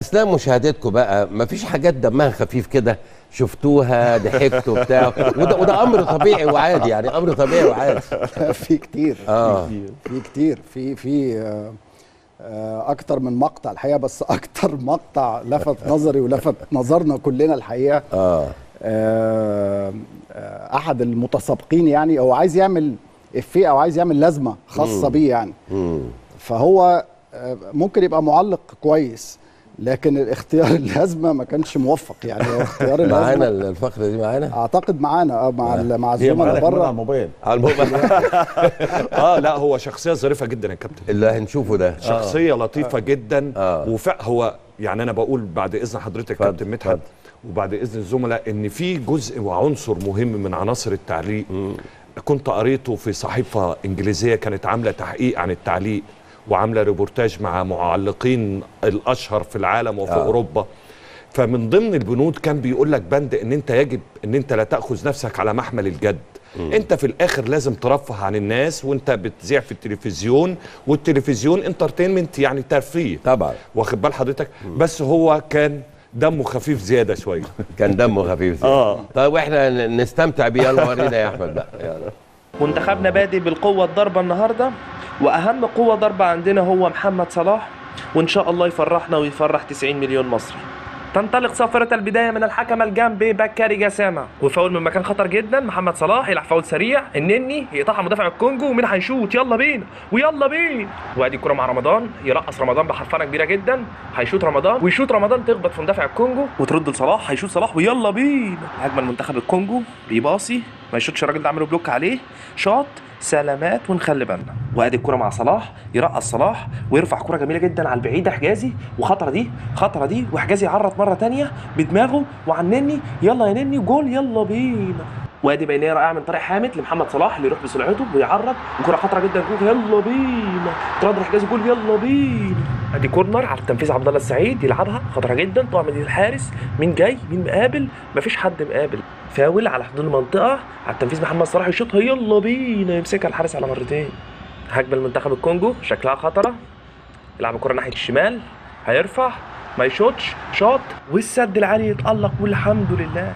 اثناء مشاهدتكم بقى مفيش حاجات دمها خفيف كده شفتوها ضحكتوا بتاع وده وده امر طبيعي وعادي يعني امر طبيعي وعادي في كتير اه في كتير في في آه، آه، اكتر من مقطع الحقيقه بس اكتر مقطع لفت نظري ولفت نظرنا كلنا الحقيقه اه آه، آه، احد المتسابقين يعني هو عايز يعمل افيه او عايز يعمل لازمه خاصه بيه يعني مم. فهو آه، ممكن يبقى معلق كويس لكن الاختيار اللازمه ما كانش موفق يعني هو اختيار معانا اللازمه الفقره دي معانا اعتقد معانا اه مع ال- مع هي الزملاء معانا كمان على بره الموبايل على الموبايل اه لا هو شخصيه ظريفه جدا يا كابتن اللي هنشوفه ده شخصيه لطيفه جدا آه. وف هو يعني انا بقول بعد اذن حضرتك اتفضل، كابتن مدحت اتفضل. وبعد اذن الزملاء ان في جزء وعنصر مهم من عناصر التعليق كنت قريته في صحيفه انجليزيه كانت عامله تحقيق عن التعليق وعامله ريبورتاج مع معلقين الاشهر في العالم وفي آه. آه. اوروبا فمن ضمن البنود كان بيقول لك بند ان انت يجب ان انت لا تاخذ نفسك على محمل الجد انت في الاخر لازم ترفه عن الناس وانت بتذيع في التلفزيون والتلفزيون انترتينمنت يعني ترفيه طبعا واخد بال حضرتك بس هو كان دمه خفيف زياده شويه كان دمه خفيف اه طيب واحنا ن- نستمتع بيه يلا ورينا يا احمد بقى يلا منتخبنا بادئ بالقوة الضربة النهاردة وأهم قوة ضربة عندنا هو محمد صلاح وإن شاء الله يفرحنا ويفرح 90 مليون مصري تنطلق صافرة البداية من الحكم الجنبي بكاري جسامة وفاول من مكان خطر جدا محمد صلاح يلعب فاول سريع النني يقطعها مدافع الكونجو ومين هيشوط يلا بينا ويلا بينا وادي الكرة مع رمضان يرقص رمضان بحرفنة كبيرة جدا هيشوط رمضان ويشوط رمضان تخبط في مدافع الكونجو وترد لصلاح هيشوط صلاح ويلا بينا هجمة المنتخب الكونجو بيباصي ما يشوطش الراجل ده عمله بلوك عليه شاط سلامات ونخلي بالنا وادي الكرة مع صلاح يرقص صلاح ويرفع كرة جميلة جدا على البعيدة حجازي وخطرة دي خطرة دي وحجازي يعرض مرة تانية بدماغه وعن نني يلا يا نني جول يلا بينا وادي بينيه رائعه من طارق حامد لمحمد صلاح اللي يروح بسرعته ويعرض وكره خطره جدا جول يلا بينا ترد حجازي جول يلا بينا ادي كورنر على التنفيذ عبد الله السعيد يلعبها خطره جدا طبعا من الحارس مين جاي مين مقابل مفيش حد مقابل فاول على حدود المنطقه على التنفيذ محمد صلاح يشوطها يلا بينا يمسكها الحارس على مرتين هجمه المنتخب الكونجو شكلها خطره يلعب الكره ناحيه الشمال هيرفع ما يشوطش شاط والسد العالي يتالق والحمد لله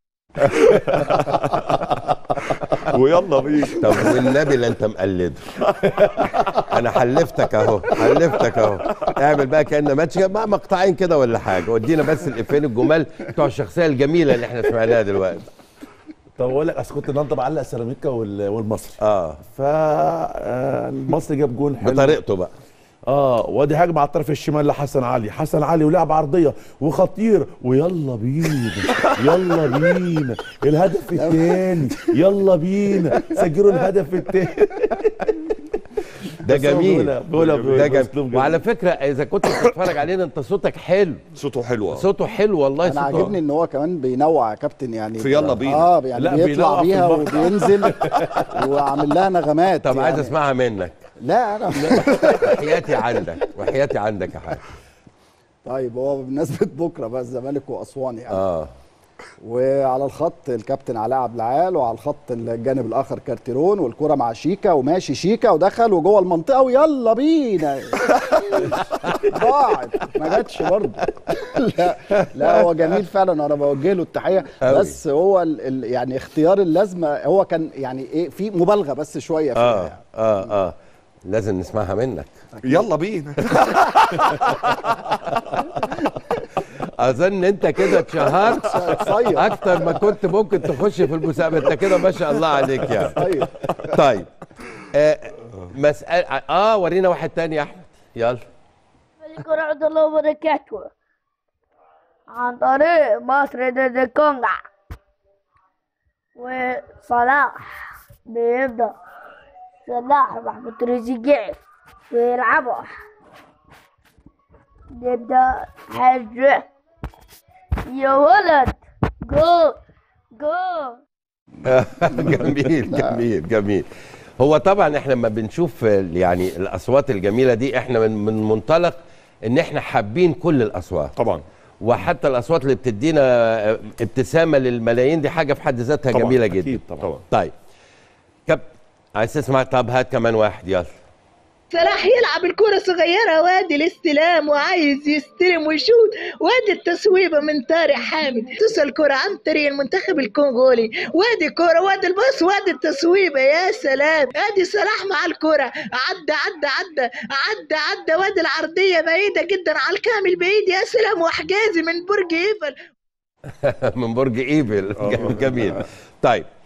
ويلا بينا طب والنبي لا انت مقلده انا حلفتك اهو حلفتك اهو اعمل بقى كان ماتش مع مقطعين كده ولا حاجه ودينا بس الافين الجمال بتوع الشخصيه الجميله اللي احنا سمعناها دلوقتي طب اقول لك اصل كنت النهارده بعلق سيراميكا وال- والمصري اه فالمصري جاب جون حلو بطريقته بقى اه وادي هجمه على الطرف الشمال لحسن علي حسن علي ولعب عرضيه وخطير ويلا بينا يلا بينا الهدف الثاني يلا بينا سجلوا الهدف الثاني ده بس هو جميل بيقولها- بيقولها ده بأسلوب جميل جميل. وعلى فكره اذا كنت بتتفرج علينا انت صوتك حلو صوته حلو آه. صوته حلو والله انا صوته عاجبني ان هو كمان بينوع يا كابتن يعني في يلا بينا. اه يعني لا، بيطلع بينوع في بيها المقطع. وبينزل وعامل لها نغمات طب عايز يعني. اسمعها منك لا انا وحياتي عندك وحياتي عندك يا حاج طيب هو بمناسبه بكره بقى الزمالك واسوان يعني اه وعلى الخط الكابتن علاء عبد العال وعلى الخط الجانب الاخر كارتيرون والكره مع شيكا وماشي شيكا ودخل وجوه المنطقه ويلا بينا ضاعت ما جاتش برضه لا لا هو جميل فعلا انا بوجه له التحيه أوي. بس هو ال ال يعني اختيار اللازمه هو كان يعني ايه في مبالغه بس شويه فيها اه يعني. اه اه لازم نسمعها منك يلا بينا اظن انت كده اتشهرت قصير اكتر ما كنت ممكن تخش في المسابقه انت كده ما شاء الله عليك يعني طيب طيب آه مسألة اه ورينا واحد تاني يا احمد يلا عليكم ورحمة الله وبركاته عن طريق مصر ضد الكونغو وصلاح بيبدأ صلاح محمود تريزيجيه ويلعبوا ضد حج يا ولد جول جول جميل جميل جميل هو طبعا احنا لما بنشوف يعني الاصوات الجميله دي احنا من من منطلق ان احنا حابين كل الاصوات طبعا وحتى الاصوات اللي بتدينا ابتسامه للملايين دي حاجه في حد ذاتها طبعاً، جميله أكيد جدا طبعاً. طيب كب عايز تسمع طب هات كمان واحد يلا صلاح يلعب الكرة صغيرة وادي الاستلام وعايز يستلم ويشوط وادي التصويبة من طارق حامد توصل كرة عن طريق المنتخب الكونغولي وادي كرة وادي الباص وادي التصويبة يا سلام ادي صلاح مع الكرة عدى عدى عدى عدى عدى وادي العرضية بعيدة جدا على الكامل بعيد يا سلام وحجازي من برج ايفل من برج ايفل جميل طيب